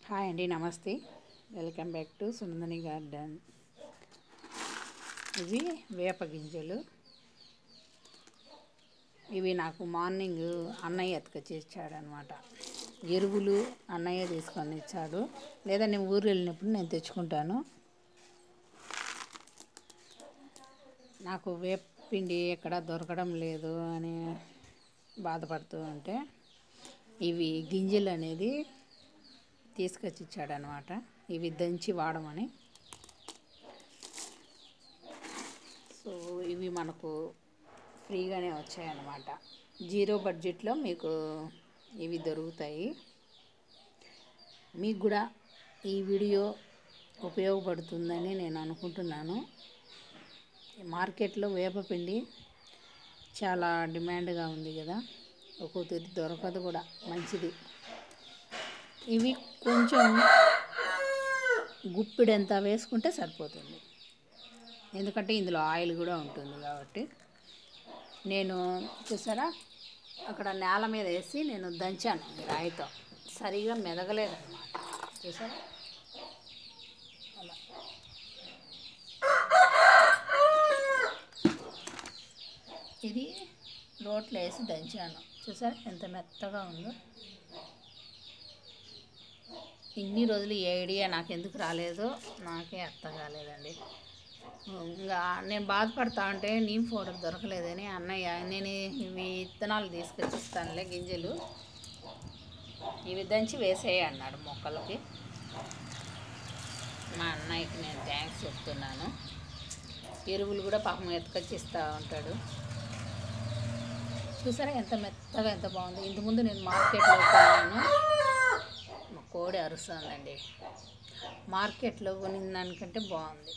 hi అండి నమస్తే welcome back to Sunandini garden ఇవి వేప గింజలు ఇవి నాకు మార్నింగ్ అన్నయ్య ఎత్తుకొచ్చి ఇచ్చాడనమాట ఎరువులు అన్నయ్య తీసుకొని ఇచ్చాడు లేదా నేను ఊరు వెళ్ళినప్పుడు నేను తెచ్చుకుంటాను నాకు వేప పిండి ఎక్కడ దొరకడం లేదు అని బాధపడుతూ ఉంటే ఇవి గింజలు అనేది తీసుకొచ్చి ఇచ్చాడనమాట ఇవి దంచి వాడమని సో ఇవి మనకు ఫ్రీగానే వచ్చాయన్నమాట జీరో బడ్జెట్లో మీకు ఇవి దొరుకుతాయి మీకు కూడా ఈ వీడియో ఉపయోగపడుతుందని నేను అనుకుంటున్నాను మార్కెట్లో వేపపిండి చాలా డిమాండ్గా ఉంది కదా ఒక్కొక్కటి దొరకదు కూడా మంచిది ఇవి కొంచెం గుప్పిడంత వేసుకుంటే సరిపోతుంది ఎందుకంటే ఇందులో ఆయిల్ కూడా ఉంటుంది కాబట్టి నేను చూసారా అక్కడ నేల మీద వేసి నేను దంచాను ఈ రాయితో సరిగా మెదగలేదన్నమాట చూసారా అలా ఇది రోట్లో వేసి దంచాను చూసారా ఎంత మెత్తగా ఉందో ఇన్ని రోజులు ఏ ఐడియా నాకు ఎందుకు రాలేదో నాకే అర్థం కాలేదండి ఇంకా నేను బాధపడతా ఉంటే నీమ్ పౌడర్ దొరకలేదని అన్నయ్య నేను ఇవి విత్తనాలు తీసుకొచ్చి ఇస్తానులే గింజలు ఇవి దంచి వేసేయి అన్నాడు మొక్కలకి మా అన్నయ్యకి నేను థ్యాంక్స్ చెప్తున్నాను ఎరువులు కూడా పాపం ఎత్తుకొచ్చి ఇస్తూ ఉంటాడు చూసారా ఎంత మెత్తగా ఎంత బాగుంది ఇంతకుముందు నేను మార్కెట్లో కొన్నాను మా కోడి అరుస్తుందండి మార్కెట్లో కొనిన దానికంటే బాగుంది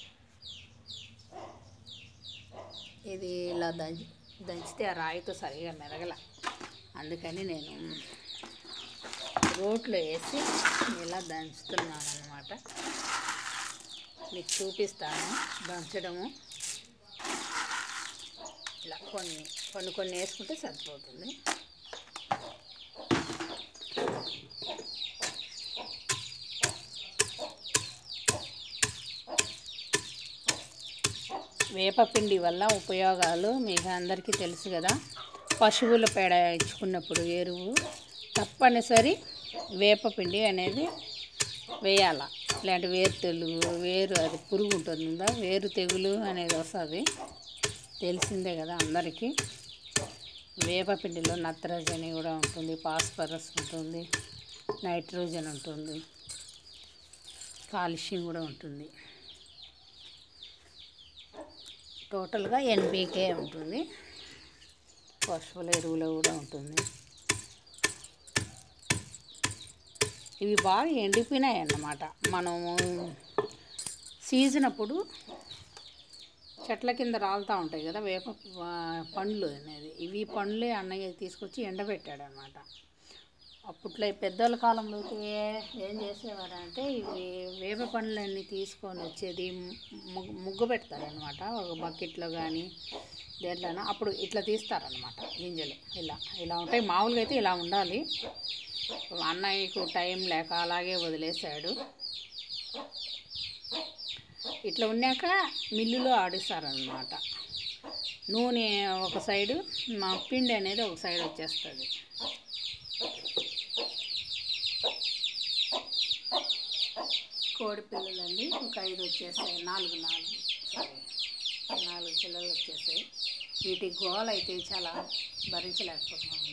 ఇది ఇలా దంచి దంచితే ఆ రాయితో సరిగా మెరగల అందుకని నేను రోట్లో వేసి ఇలా దంచుతున్నాను అనమాట మీకు చూపిస్తాను దంచడము ఇలా కొన్ని కొన్ని కొన్ని వేసుకుంటే సరిపోతుంది వేపపిండి వల్ల ఉపయోగాలు మీకు అందరికీ తెలుసు కదా పశువుల పేడ ఇచ్చుకున్నప్పుడు ఎరువు తప్పనిసరి వేపపిండి అనేది వేయాల ఇలాంటి వేరు తెగులు వేరు అది పురుగు ఉంటుంది కదా వేరు తెగులు అనేది వస్తుంది తెలిసిందే కదా అందరికీ వేపపిండిలో నత్రజని కూడా ఉంటుంది ఫాస్ఫరస్ ఉంటుంది నైట్రోజన్ ఉంటుంది కాల్షియం కూడా ఉంటుంది టోటల్గా ఎన్పికే ఉంటుంది పశువుల ఎరువులో కూడా ఉంటుంది ఇవి బాగా ఎండిపోయినాయి అన్నమాట మనము సీజన్ అప్పుడు చెట్ల కింద రాలుతూ ఉంటాయి కదా వేప ఆ, పండ్లు అనేది ఇవి పండ్లే అన్నయ్య తీసుకొచ్చి ఎండబెట్టాడు అనమాట అప్పట్లో ఈ పెద్దల కాలంలో ఏ- ఏం చేసేవారంటే ఇవి వేప పండ్లన్నీ తీసుకొని వచ్చేది ముగ్గు ముగ్గు పెడతారనమాట ఒక బకెట్లో కానీ దేంట్లోనా అప్పుడు ఇట్లా తీస్తారనమాట గింజలు ఇలా ఇలా ఉంటాయి మామూలుగా అయితే ఇలా ఉండాలి అన్నయ్యకు టైం లేక అలాగే వదిలేశాడు ఇట్లా ఉన్నాక మిల్లులో ఆడిస్తారనమాట నూనె ఒక సైడు మా పిండి అనేది ఒక సైడ్ వచ్చేస్తుంది కోడి పిల్లలండి ఒక ఐదు వచ్చేస్తాయి నాలుగు నాలుగు సారీ నాలుగు పిల్లలు వచ్చేసాయి వీటి గోల అయితే చాలా భరించలేకపోతున్నాము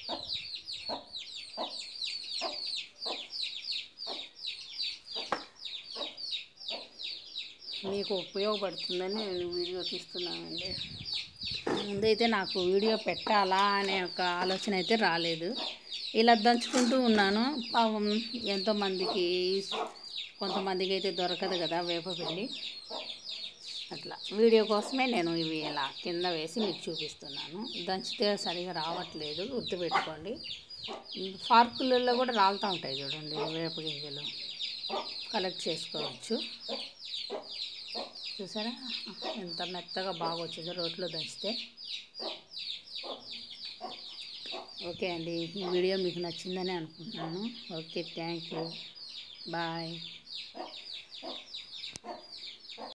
మీకు ఉపయోగపడుతుందని నేను వీడియో తీస్తున్నానండి ముందైతే నాకు వీడియో పెట్టాలా అనే ఒక ఆలోచన అయితే రాలేదు ఇలా దంచుకుంటూ ఉన్నాను పాపం ఎంతోమందికి కొంతమందికి అయితే దొరకదు కదా వేపపిండి అట్లా వీడియో కోసమే నేను ఇవి ఇలా కింద వేసి మీకు చూపిస్తున్నాను దంచితే సరిగా రావట్లేదు గుర్తుపెట్టుకోండి పార్కులలో కూడా రాలుతూ ఉంటాయి చూడండి వేప గింజలు కలెక్ట్ చేసుకోవచ్చు చూసారా ఎంత మెత్తగా బాగా వచ్చిందో రోట్లో దంచితే ఓకే అండి ఈ వీడియో మీకు నచ్చిందని అనుకుంటున్నాను ఓకే థ్యాంక్ యూ బాయ్